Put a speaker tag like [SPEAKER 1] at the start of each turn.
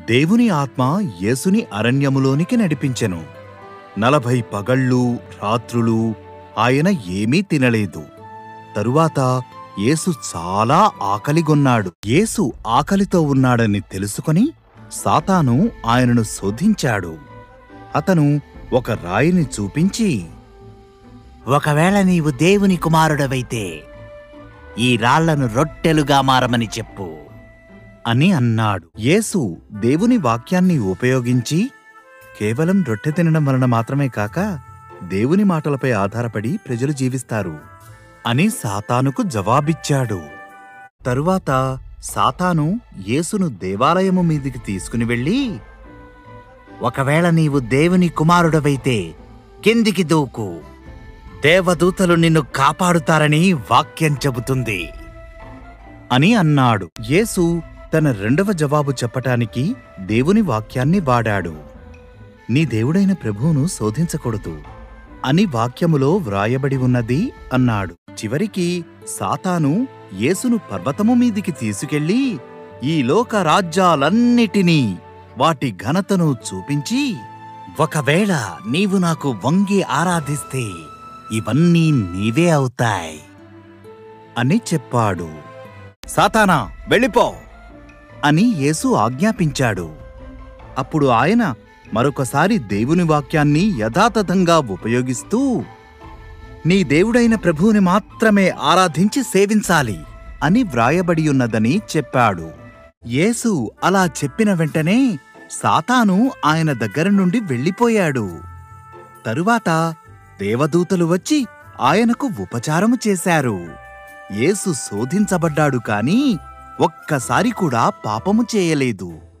[SPEAKER 1] దేవుని ఆత్మ యేసుని అరణ్యములోనికి నడిపించెను నలభై పగళ్ళు రాత్రులు ఆయన ఏమీ తినలేదు తరువాత యేసు చాలా ఆకలిగొన్నాడు యేసు ఆకలితో ఉన్నాడని తెలుసుకొని సాతాను ఆయనను శోధించాడు అతను ఒక రాయిని చూపించి
[SPEAKER 2] ఒకవేళ నీవు దేవుని కుమారుడవైతే ఈ రాళ్లను రొట్టెలుగా మారమని చెప్పు
[SPEAKER 1] అని అన్నాడు యేసు దేవుని వాక్యాన్ని ఉపయోగించి కేవలం రొట్టె తినడం వలన మాత్రమే కాక దేవుని మాటలపై ఆధారపడి ప్రజలు జీవిస్తారు అని సాతానుకు జవాబిచ్చాడు తరువాత సాతాను యేసును దేవాలయము మీదికి తీసుకుని వెళ్ళి
[SPEAKER 2] ఒకవేళ నీవు దేవుని కుమారుడవైతే కిందికి దూకు దేవదూతలు నిన్ను కాపాడుతారని వాక్యం చెబుతుంది
[SPEAKER 1] అని అన్నాడు యేసు తన రెండవ జవాబు చెప్పటానికి దేవుని వాక్యాన్ని వాడాడు నీ దేవుడైన ప్రభువును శోధించకూడదు అని వాక్యములో వ్రాయబడి ఉన్నది అన్నాడు చివరికి సాతాను యేసును పర్వతము మీదికి తీసుకెళ్లి ఈ లోక రాజ్యాలన్నిటినీ వాటి ఘనతను చూపించి
[SPEAKER 2] ఒకవేళ నీవు నాకు వంగి ఆరాధిస్తే ఇవన్నీ నీవే అవుతాయి
[SPEAKER 1] అని చెప్పాడు సాతానా వెళ్ళిపో అని యేసు ఆజ్ఞాపించాడు అప్పుడు ఆయన మరొకసారి దేవుని వాక్యాన్ని యథాతథంగా ఉపయోగిస్తూ నీ దేవుడైన ప్రభువుని మాత్రమే ఆరాధించి సేవించాలి అని వ్రాయబడి ఉన్నదని చెప్పాడు యేసు అలా చెప్పిన వెంటనే సాతాను ఆయన దగ్గర నుండి వెళ్ళిపోయాడు తరువాత దేవదూతలు వచ్చి ఆయనకు ఉపచారము చేశారు యేసు శోధించబడ్డాడు కాని ఒక్కసారి కూడా పాపము చేయలేదు